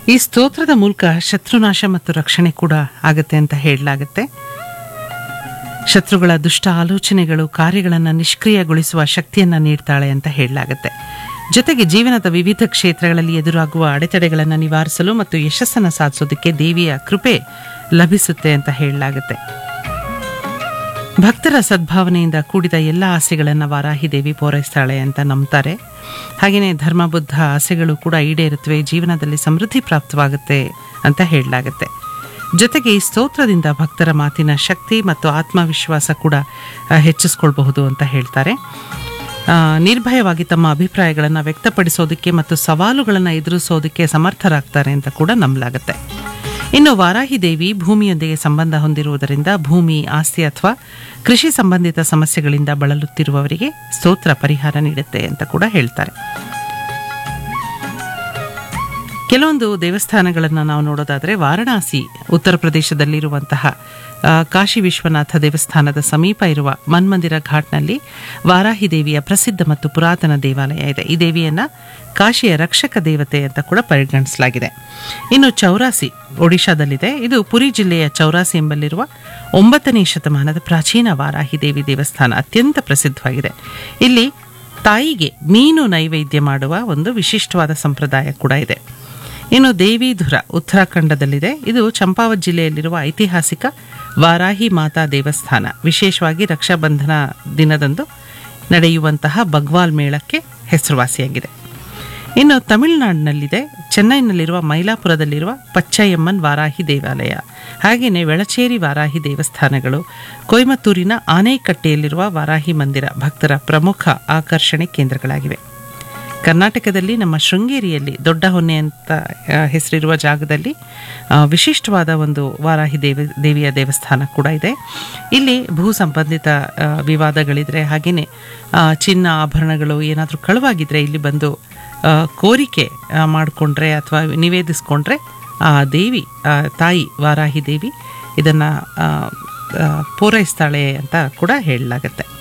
ಈ ಸ್ತೋತ್ರದ ಮೂಲಕ ಶತ್ರುನಾಶ ಮತ್ತು ರಕ್ಷಣೆ ಕೂಡ ಆಗತ್ತೆ ಅಂತ ಹೇಳಲಾಗುತ್ತೆ ಶತ್ರುಗಳ ದುಷ್ಟ ಆಲೋಚನೆಗಳು ಕಾರ್ಯಗಳನ್ನು ನಿಷ್ಕ್ರಿಯಗೊಳಿಸುವ ಶಕ್ತಿಯನ್ನು ನೀಡ್ತಾಳೆ ಅಂತ ಹೇಳಲಾಗುತ್ತೆ ಜೊತೆಗೆ ಜೀವನದ ವಿವಿಧ ಕ್ಷೇತ್ರಗಳಲ್ಲಿ ಎದುರಾಗುವ ಅಡೆತಡೆಗಳನ್ನು ನಿವಾರಿಸಲು ಮತ್ತು ಯಶಸ್ಸನ್ನು ಸಾಧಿಸೋದಕ್ಕೆ ದೇವಿಯ ಕೃಪೆ ಲಭಿಸುತ್ತೆ ಅಂತ ಹೇಳಲಾಗುತ್ತೆ ಭಕ್ತರ ಸದ್ಭಾವನೆಯಿಂದ ಕೂಡಿದ ಎಲ್ಲ ಆಸೆಗಳನ್ನು ವಾರಾಹಿ ದೇವಿ ಪೂರೈಸ್ತಾಳೆ ಅಂತ ನಂಬ್ತಾರೆ ಹಾಗೆಯೇ ಧರ್ಮ ಬುದ್ಧ ಆಸೆಗಳು ಕೂಡ ಈಡೇರುತ್ತವೆ ಜೀವನದಲ್ಲಿ ಸಮೃದ್ಧಿ ಪ್ರಾಪ್ತವಾಗುತ್ತೆ ಅಂತ ಹೇಳಲಾಗುತ್ತೆ ಜೊತೆಗೆ ಈ ಸ್ತೋತ್ರದಿಂದ ಭಕ್ತರ ಮಾತಿನ ಶಕ್ತಿ ಮತ್ತು ಆತ್ಮವಿಶ್ವಾಸ ಕೂಡ ಆ, ಹೆಚ್ಚಿಸ್ಕೊಳ್ಬಹುದು ಅಂತ ಹೇಳ್ತಾರೆ ಆ, ನಿರ್ಭಯವಾಗಿ ತಮ್ಮ ಅಭಿಪ್ರಾಯಗಳನ್ನು ವ್ಯಕ್ತಪಡಿಸೋದಕ್ಕೆ ಮತ್ತು ಸವಾಲುಗಳನ್ನು ಎದುರಿಸೋದಕ್ಕೆ ಸಮರ್ಥರಾಗ್ತಾರೆ ಅಂತ ಕೂಡ ನಂಬಲಾಗುತ್ತೆ ಇನ್ನು ವಾರಾಹಿ ದೇವಿ ಭೂಮಿಯೊಂದಿಗೆ ಸಂಬಂಧ ಹೊಂದಿರುವುದರಿಂದ ಭೂಮಿ ಆಸ್ತಿ ಅಥವಾ ಕೃಷಿ ಸಂಬಂಧಿತ ಸಮಸ್ಯೆಗಳಿಂದ ಬಳಲುತ್ತಿರುವವರಿಗೆ ಸ್ತೋತ್ರ ಪರಿಹಾರ ನೀಡುತ್ತೆ ಅಂತ ಕೂಡ ಹೇಳ್ತಾರೆ ಕೆಲವೊಂದು ದೇವಸ್ಥಾನಗಳನ್ನು ನಾವು ನೋಡೋದಾದರೆ ವಾರಣಾಸಿ ಉತ್ತರ ಪ್ರದೇಶದಲ್ಲಿರುವಂತಹ ಆ, ಕಾಶಿ ವಿಶ್ವನಾಥ ದೇವಸ್ಥಾನದ ಸಮೀಪ ಇರುವ ಮನ್ಮಂದಿರ ಘಾಟ್ನಲ್ಲಿ ವಾರಾಹಿ ದೇವಿಯ ಪ್ರಸಿದ್ಧ ಮತ್ತು ಪುರಾತನ ದೇವಾಲಯ ಇದೆ ಈ ದೇವಿಯನ್ನ ಕಾಶಿಯ ರಕ್ಷಕ ದೇವತೆ ಅಂತ ಕೂಡ ಪರಿಗಣಿಸಲಾಗಿದೆ ಇನ್ನು ಚೌರಾಸಿ ಒಡಿಶಾದಲ್ಲಿದೆ ಇದು ಪುರಿ ಜಿಲ್ಲೆಯ ಚೌರಾಸಿ ಎಂಬಲ್ಲಿರುವ ಒಂಬತ್ತನೇ ಶತಮಾನದ ಪ್ರಾಚೀನ ವಾರಾಹಿ ದೇವಿ ದೇವಸ್ಥಾನ ಅತ್ಯಂತ ಪ್ರಸಿದ್ಧವಾಗಿದೆ ಇಲ್ಲಿ ತಾಯಿಗೆ ಮೀನು ನೈವೇದ್ಯ ಮಾಡುವ ಒಂದು ವಿಶಿಷ್ಟವಾದ ಸಂಪ್ರದಾಯ ಕೂಡ ಇದೆ ಇನ್ನು ದೇವಿಧುರ ಉತ್ತರಾಖಂಡದಲ್ಲಿದೆ ಇದು ಚಂಪಾವತ್ ಜಿಲ್ಲೆಯಲ್ಲಿರುವ ಐತಿಹಾಸಿಕ ವಾರಾಹಿ ಮಾತಾ ದೇವಸ್ಥಾನ ವಿಶೇಷವಾಗಿ ರಕ್ಷಾಬಂಧನ ದಿನದಂದು ನಡೆಯುವಂತಹ ಬಗ್ವಾಲ್ ಮೇಳಕ್ಕೆ ಹೆಸರುವಾಸಿಯಾಗಿದೆ ಇನ್ನು ತಮಿಳುನಾಡಿನಲ್ಲಿದೆ ಚೆನ್ನೈನಲ್ಲಿರುವ ಮೈಲಾಪುರದಲ್ಲಿರುವ ಪಚ್ಚಯ್ಯಮ್ಮನ್ ವಾರಾಹಿ ದೇವಾಲಯ ಹಾಗೆಯೇ ಬೆಳಚೇರಿ ವಾರಾಹಿ ದೇವಸ್ಥಾನಗಳು ಕೊಯಮತ್ತೂರಿನ ಆನೆಕಟ್ಟೆಯಲ್ಲಿರುವ ವಾರಾಹಿ ಮಂದಿರ ಭಕ್ತರ ಪ್ರಮುಖ ಆಕರ್ಷಣೆ ಕೇಂದ್ರಗಳಾಗಿವೆ ಕರ್ನಾಟಕದಲ್ಲಿ ನಮ್ಮ ಶೃಂಗೇರಿಯಲ್ಲಿ ದೊಡ್ಡ ಹೊನ್ನೆ ಅಂತ ಆ, ಹೆಸರಿರುವ ಜಾಗದಲ್ಲಿ ಆ, ವಿಶಿಷ್ಟವಾದ ಒಂದು ವಾರಾಹಿ ದೇವಿ ದೇವಿಯ ದೇವಸ್ಥಾನ ಕೂಡ ಇದೆ ಇಲ್ಲಿ ಭೂ ಸಂಬಂಧಿತ ಆ, ವಿವಾದಗಳಿದ್ರೆ ಹಾಗೆಯೇ ಆ, ಚಿನ್ನ ಆಭರಣಗಳು ಏನಾದರೂ ಕಳುವಾಗಿದ್ರೆ ಇಲ್ಲಿ ಬಂದು ಆ, ಕೋರಿಕೆ ಮಾಡಿಕೊಂಡ್ರೆ ಅಥವಾ ನಿವೇದಿಸ್ಕೊಂಡ್ರೆ ಆ ದೇವಿ ಆ ತಾಯಿ ವಾರಾಹಿ ದೇವಿ ಇದನ್ನು ಪೂರೈಸ್ತಾಳೆ ಅಂತ ಕೂಡ ಹೇಳಲಾಗತ್ತೆ